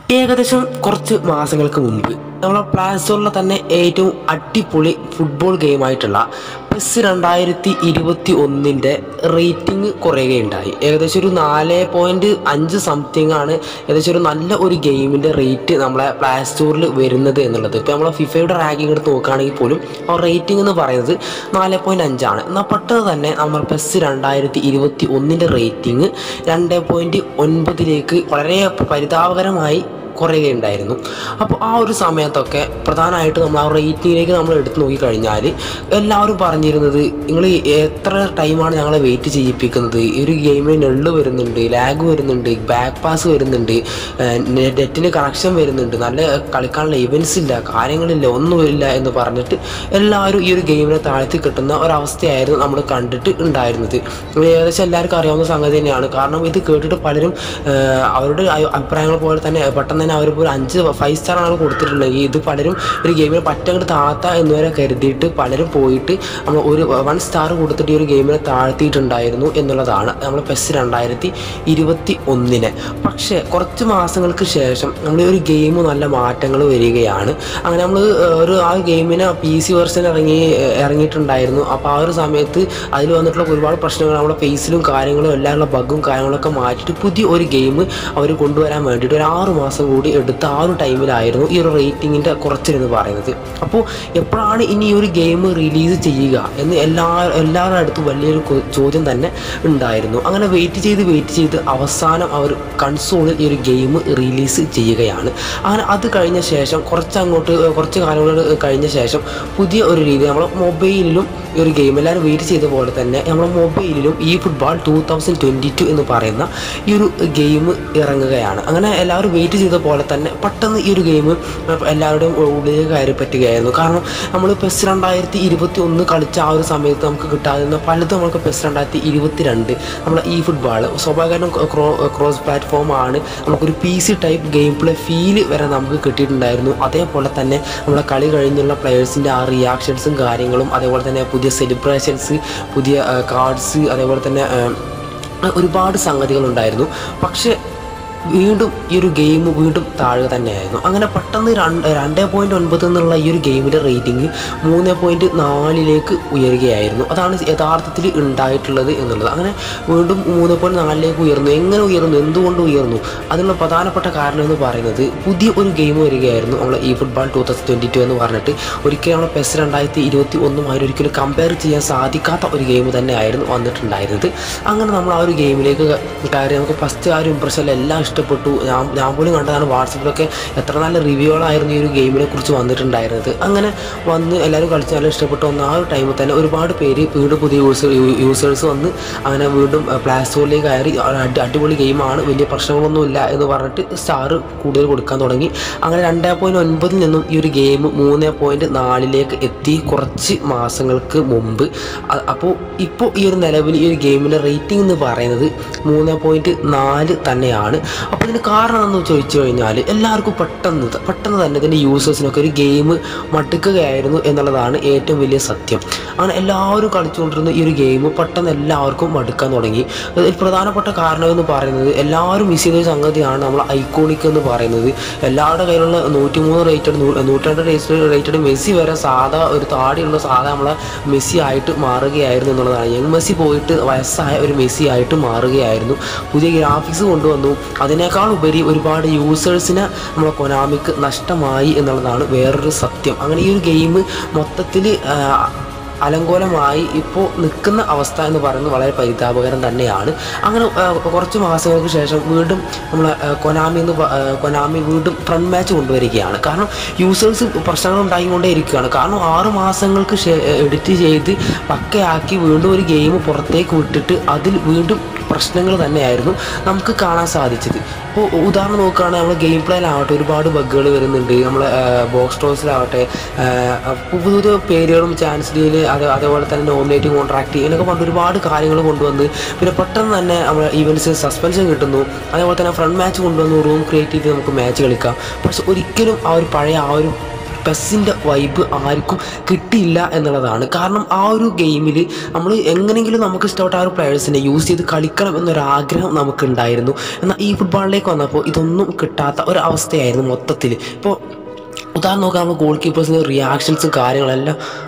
ഏകദേശം കുറച്ച് മാസങ്ങൾക്ക് മുമ്പ് നമ്മളെ പ്ലേ സ്റ്റോറിലെ തന്നെ ഏറ്റവും അടിപൊളി ഫുട്ബോൾ ഗെയിമായിട്ടുള്ള പെസ് രണ്ടായിരത്തി ഇരുപത്തി ഒന്നിൻ്റെ റേറ്റിംഗ് കുറയുകയുണ്ടായി ഏകദേശം ഒരു നാല് പോയിൻറ്റ് അഞ്ച് സംതിങ് ആണ് ഏകദേശം ഒരു നല്ല ഒരു ഗെയിമിൻ്റെ റേറ്റ് നമ്മളെ പ്ലേ സ്റ്റോറിൽ വരുന്നത് എന്നുള്ളത് ഇപ്പോൾ നമ്മളെ ഫിഫയുടെ റാങ്കിങ് എടുത്ത് നോക്കുകയാണെങ്കിൽ പോലും ആ റേറ്റിംഗ് എന്ന് പറയുന്നത് നാല് പോയിൻറ്റ് അഞ്ചാണ് എന്നാൽ പെട്ടെന്ന് തന്നെ നമ്മൾ പെസ് രണ്ടായിരത്തി ഇരുപത്തി ഒന്നിൻ്റെ റേറ്റിംഗ് രണ്ട് പോയിൻറ്റ് ഒൻപതിലേക്ക് വളരെ പരിതാപകരമായി കുറയുകയുണ്ടായിരുന്നു അപ്പോൾ ആ ഒരു സമയത്തൊക്കെ പ്രധാനമായിട്ട് നമ്മൾ ആ റേറ്റിങ്ങിലേക്ക് നമ്മൾ എടുത്തു നോക്കിക്കഴിഞ്ഞാൽ എല്ലാവരും പറഞ്ഞിരുന്നത് നിങ്ങൾ എത്ര ടൈമാണ് ഞങ്ങളെ വെയിറ്റ് ചെയ്യിപ്പിക്കുന്നത് ഈ ഒരു ഗെയിമിന് നെള്ള് വരുന്നുണ്ട് ലാഗ് വരുന്നുണ്ട് ബാക്ക് പാസ് വരുന്നുണ്ട് നെറ്റിന് കണക്ഷൻ വരുന്നുണ്ട് നല്ല കളിക്കാനുള്ള ഇവൻസ് ഇല്ല കാര്യങ്ങളില്ല ഒന്നുമില്ല എന്ന് പറഞ്ഞിട്ട് എല്ലാവരും ഈ ഒരു ഗെയിമിനെ താഴ്ത്തി കിട്ടുന്ന ഒരവസ്ഥയായിരുന്നു നമ്മൾ കണ്ടിട്ട് ഉണ്ടായിരുന്നത് ഏകദേശം എല്ലാവർക്കും അറിയാവുന്ന സംഗതി തന്നെയാണ് കാരണം ഇത് കേട്ടിട്ട് പലരും ആ, അവരുടെ അഭി- അഭിപ്രായങ്ങൾ പോലെ തന്നെ പെട്ടെന്ന് തന്നെ അവർ ഒരു അഞ്ച് ഫൈവ് സ്റ്റാർ ആണ് കൊടുത്തിട്ടുള്ളത് ഇത് പലരും ഒരു ഗെയിമിനെ പറ്റങ്ങോട്ട് താത്ത എന്ന് വരെ കരുതിയിട്ട് പലരും പോയിട്ട് നമ്മൾ ഒരു വൺ സ്റ്റാർ കൊടുത്തിട്ട് ഈ ഒരു ഗെയിമിനെ താഴ്ത്തിയിട്ടുണ്ടായിരുന്നു എന്നുള്ളതാണ് നമ്മൾ പെസ് രണ്ടായിരത്തി ഇരുപത്തി ഒന്നിന് പക്ഷേ കുറച്ച് മാസങ്ങൾക്ക് ശേഷം നമ്മൾ ഈ ഒരു ഗെയിം നല്ല മാറ്റങ്ങൾ വരികയാണ് അങ്ങനെ നമ്മൾ ഒരു ആ ഗെയിമിന് പി സി വെർഷൻ ഇറങ്ങി ഇറങ്ങിയിട്ടുണ്ടായിരുന്നു അപ്പോൾ ആ ഒരു സമയത്ത് അതിൽ വന്നിട്ടുള്ള ഒരുപാട് പ്രശ്നങ്ങൾ നമ്മുടെ ഫേസിലും കാര്യങ്ങളും എല്ലാമുള്ള ബഗ്ഗും കാര്യങ്ങളൊക്കെ മാറ്റിയിട്ട് പുതിയ ഒരു ഗെയിം അവർ കൊണ്ടുവരാൻ വേണ്ടിയിട്ട് ഒരു ആറ് മാസം കൂടി എടുത്ത ആ ഒരു ടൈമിലായിരുന്നു ഈ ഒരു റേറ്റിങ്ങിൻ്റെ കുറച്ചിലെന്ന് പറയുന്നത് അപ്പോൾ എപ്പോഴാണ് ഇനി ഈ ഒരു ഗെയിം റിലീസ് ചെയ്യുക എന്ന് എല്ലാ എല്ലാവരുടെ അടുത്തും വലിയൊരു കൊ- ചോദ്യം തന്നെ ഉണ്ടായിരുന്നു അങ്ങനെ വെയിറ്റ് ചെയ്ത് വെയിറ്റ് ചെയ്ത് അവസാനം അവർ കൺസോളിൽ ഈ ഒരു ഗെയിം റിലീസ് ചെയ്യുകയാണ് അങ്ങനെ അത് കഴിഞ്ഞ ശേഷം കുറച്ച് അങ്ങോട്ട് ഏഹ്, കുറച്ച് കാലങ്ങൾ കഴിഞ്ഞ ശേഷം പുതിയ ഒരു രീതി നമ്മൾ മൊബൈലിലും ഈ ഒരു ഗെയിം എല്ലാവരും വെയിറ്റ് ചെയ്ത പോലെ തന്നെ നമ്മുടെ മൊബൈലിലും ഈ football two thousand twenty two എന്ന് പറയുന്ന ഈ ഒരു ഗെയിം ഇറങ്ങുകയാണ് അങ്ങനെ എല്ലാവരും വെയിറ്റ് ചെയ്ത പോലെ തന്നെ പെട്ടെന്ന് ഈ ഒരു ഗെയിം എല്ലാവരുടെയും ഉള്ളിലേക്ക് കയറി പറ്റുകയായിരുന്നു കാരണം നമ്മൾ പെസ് രണ്ടായിരത്തി ഇരുപത്തി ഒന്ന് കളിച്ച ആ ഒരു സമയത്ത് നമുക്ക് കിട്ടാതിരുന്ന പലതും നമുക്ക് പെസ് രണ്ടായിരത്തി ഇരുപത്തി രണ്ട് നമ്മളെ ഈ ഫുട്ബോൾ സ്വാഭാവികമായിട്ടും ക്രോ ക്രോസ് പ്ലാറ്റ്ഫോം ആണ് നമുക്കൊരു P C type game play feel വരെ നമുക്ക് കിട്ടിയിട്ടുണ്ടായിരുന്നു അതേപോലെ തന്നെ നമ്മളെ കളി കഴിഞ്ഞുള്ള പ്ലെയേഴ്സിൻ്റെ ആ റിയാക്ഷൻസും കാര്യങ്ങളും അതേപോലെ തന്നെ പുതിയ സെലിബ്രേഷൻസ് പുതിയ കാർഡ്സ് അതേപോലെ തന്നെ ആ, ഒരുപാട് സംഗതികളുണ്ടായിരുന്നു പക്ഷേ വീണ്ടും ഈ ഒരു ഗെയിം വീണ്ടും താഴെ തന്നെയായിരുന്നു അങ്ങനെ പെട്ടെന്ന് രണ്ട് രണ്ട് പോയിൻറ്റ് ഒൻപത് എന്നുള്ള ഈ ഒരു ഗെയിമിൻ്റെ റേറ്റിംഗ് മൂന്ന് പോയിൻറ്റ് നാലിലേക്ക് ഉയരുകയായിരുന്നു അതാണ് യഥാർത്ഥത്തിൽ ഉണ്ടായിട്ടുള്ളത് എന്നുള്ളത് അങ്ങനെ വീണ്ടും മൂന്ന് പോയിൻറ്റ് നാലിലേക്ക് ഉയർന്നു എങ്ങനെ ഉയർന്നു എന്തുകൊണ്ട് ഉയർന്നു അതിനുള്ള പ്രധാനപ്പെട്ട കാരണം എന്ന് പറയുന്നത് പുതിയ ഒരു ഗെയിം വരികയായിരുന്നു നമ്മൾ ഈ football two thousand twenty two എന്ന് പറഞ്ഞിട്ട് ഒരിക്കലും നമ്മൾ പെസ് രണ്ടായിരത്തി ഇരുപത്തി ഒന്നുമായി ഒരിക്കലും കമ്പയർ ചെയ്യാൻ സാധിക്കാത്ത ഒരു ഗെയിം തന്നെയായിരുന്നു വന്നിട്ടുണ്ടായിരുന്നത് അങ്ങനെ നമ്മൾ ആ ഒരു ഗെയിമിലേക്ക് കയറി നമുക്ക് ഫസ്റ്റ് ആ ഒരു ഇമ്പ്രഷൻ എല്ലാം ഇഷ്ടപ്പെട്ടു ഞാൻ ഞാൻ പോലും കണ്ടതാണ് വാട്സപ്പിലൊക്കെ എത്ര നല്ല റിവ്യൂകളായിരുന്നു ഈ ഒരു ഗെയിമിനെ കുറിച്ച് വന്നിട്ടുണ്ടായിരുന്നത് അങ്ങനെ വന്ന് എല്ലാവരും കളിച്ച് നല്ല ഇഷ്ടപ്പെട്ടു വന്ന ആ ഒരു ടൈമിൽ തന്നെ ഒരുപാട് പേര് വീണ്ടും പുതിയ യൂസർ യൂസേഴ്സ് വന്ന് അങ്ങനെ വീണ്ടും പ്ലേ സ്റ്റോറിലേക്ക് കയറി ആ അടി അടിപൊളി ഗെയിമാണ് വലിയ പ്രശ്നങ്ങളൊന്നുമില്ല എന്ന് പറഞ്ഞിട്ട് സ്റ്റാർ കൂടുതൽ കൊടുക്കാൻ തുടങ്ങി അങ്ങനെ രണ്ടേ പോയിൻറ്റ് ഒൻപതിൽ നിന്നും ഈ ഒരു ഗെയിം മൂന്ന് പോയിൻറ്റ് നാലിലേക്ക് എത്തി കുറച്ച് മാസങ്ങൾക്ക് മുമ്പ് അ- അപ്പോൾ ഇപ്പോൾ ഈ ഒരു നിലവിൽ ഈ ഒരു ഗെയിമിൻ്റെ റേറ്റിംഗ് എന്ന് പറയുന്നത് മൂന്ന് പോയിൻറ്റ് നാല് തന്നെയാണ് അപ്പോൾ ഇതിന് കാരണം എന്ന് ചോദിച്ചു കഴിഞ്ഞാൽ എല്ലാവർക്കും പെട്ടെന്ന് ത- പെട്ടെന്ന് തന്നെ ഇതിൻ്റെ യൂസേഴ്സിനൊക്കെ ഒരു ഗെയിം മടുക്കുകയായിരുന്നു എന്നുള്ളതാണ് ഏറ്റവും വലിയ സത്യം അങ്ങനെ എല്ലാവരും കളിച്ചുകൊണ്ടിരുന്ന ഈ ഒരു ഗെയിം പെട്ടെന്ന് എല്ലാവർക്കും മടുക്കാൻ തുടങ്ങി അതിൽ പ്രധാനപ്പെട്ട കാരണം എന്ന് പറയുന്നത് എല്ലാവരും മിസ് ചെയ്ത ഒരു സംഗതിയാണ് നമ്മൾ ഐക്കോണിക് എന്ന് പറയുന്നത് എല്ലാവരുടെ കയ്യിലുള്ള നൂറ്റിമൂന്ന് റേറ്റഡ് നൂറ്റിരണ്ട് റേറ്റഡ് റേറ്റഡ് മെസ്സി വരെ സാധാ ഒരു താടിയുള്ള സാധാ നമ്മളെ മെസ്സി ആയിട്ട് മാറുകയായിരുന്നു എന്നുള്ളതാണ് യങ് മെസ്സി പോയിട്ട് വയസ്സായ ഒരു മെസ്സി ആയിട്ട് മാറുകയായിരുന്നു പുതിയ ഗ്രാഫിക്സ് കൊണ്ടുവന്നു അതിനേക്കാൾ ഉപരി ഒരുപാട് യൂസേഴ്സിനെ നമ്മളെ കൊനാമിക്ക് നഷ്ടമായി എന്നുള്ളതാണ് വേറൊരു സത്യം അങ്ങനെ ഈ ഒരു ഗെയിം മൊത്തത്തിൽ അലങ്കോലമായി ഇപ്പോൾ നിൽക്കുന്ന അവസ്ഥ എന്ന് പറയുന്നത് വളരെ പരിതാപകരം തന്നെയാണ് അങ്ങനെ ആ, കുറച്ച് മാസങ്ങൾക്ക് ശേഷം വീണ്ടും നമ്മൾ കൊനാമി എന്ന് പ- ആ, കൊനാമി വീണ്ടും ഫ്രണ്ട് മാച്ച് കൊണ്ടുവരികയാണ് കാരണം യൂസേഴ്സ് പ്രശ്നങ്ങൾ ഉണ്ടായിക്കൊണ്ടേ ഇരിക്കുകയാണ് കാരണം ആറ് മാസങ്ങൾക്ക് എഡിറ്റ് ചെയ്ത് പക്കയാക്കി വീണ്ടും ഒരു ഗെയിം പുറത്തേക്ക് വിട്ടിട്ട് അതിൽ വീണ്ടും പ്രശ്നങ്ങൾ തന്നെയായിരുന്നു നമുക്ക് കാണാൻ സാധിച്ചത് ഇപ്പോൾ ഉദാഹരണം നോക്കുകയാണെങ്കിൽ നമ്മൾ ഗെയിം പ്ലേയിലാവട്ടെ ഒരുപാട് ബഗ്ഗുകൾ വരുന്നുണ്ട് നമ്മൾ ബോക്സ് ടോസിലാവട്ടെ പുതിയ പുതിയ പേരുകളും ചാൻസ് ഡീല് അത് അതേപോലെ തന്നെ നോമിനേറ്റിംഗ് കോൺട്രാക്ട് ഇതിനൊക്കെ പറഞ്ഞ് ഒരുപാട് കാര്യങ്ങൾ കൊണ്ടുവന്ന് പിന്നെ പെട്ടെന്ന് തന്നെ നമ്മൾ ഈവൻസ് സസ്പെൻഷൻ കിട്ടുന്നു അതേപോലെ തന്നെ ഫ്രണ്ട് മാച്ച് കൊണ്ടുവന്ന് റൂം ക്രിയേറ്റ് ചെയ്ത് നമുക്ക് മാച്ച് കളിക്കാം പക്ഷെ ഒരിക്കലും ആ ഒരു പഴയ ആ ഒരു പെസ്സിൻ്റെ വൈബ് ആർക്കും കിട്ടിയില്ല എന്നുള്ളതാണ് കാരണം ആ ഒരു ഗെയിമിൽ നമ്മൾ എങ്ങനെയെങ്കിലും നമുക്ക് ഇഷ്ടപ്പെട്ട ആ ഒരു പ്ലെയേഴ്സിനെ യൂസ് ചെയ്ത് കളിക്കണം എന്നൊരാഗ്രഹം നമുക്കുണ്ടായിരുന്നു എന്നാൽ ഈ ഫുട്ബോളിലേക്ക് വന്നപ്പോൾ ഇതൊന്നും കിട്ടാത്ത ഒരു അവസ്ഥയായിരുന്നു മൊത്തത്തിൽ ഇപ്പോൾ ഉദാഹരണം നോക്കാം നമ്മൾ ഗോൾ കീപ്പേഴ്സിൻ്റെ റിയാക്ഷൻസും കാര്യങ്ങളെല്ലാം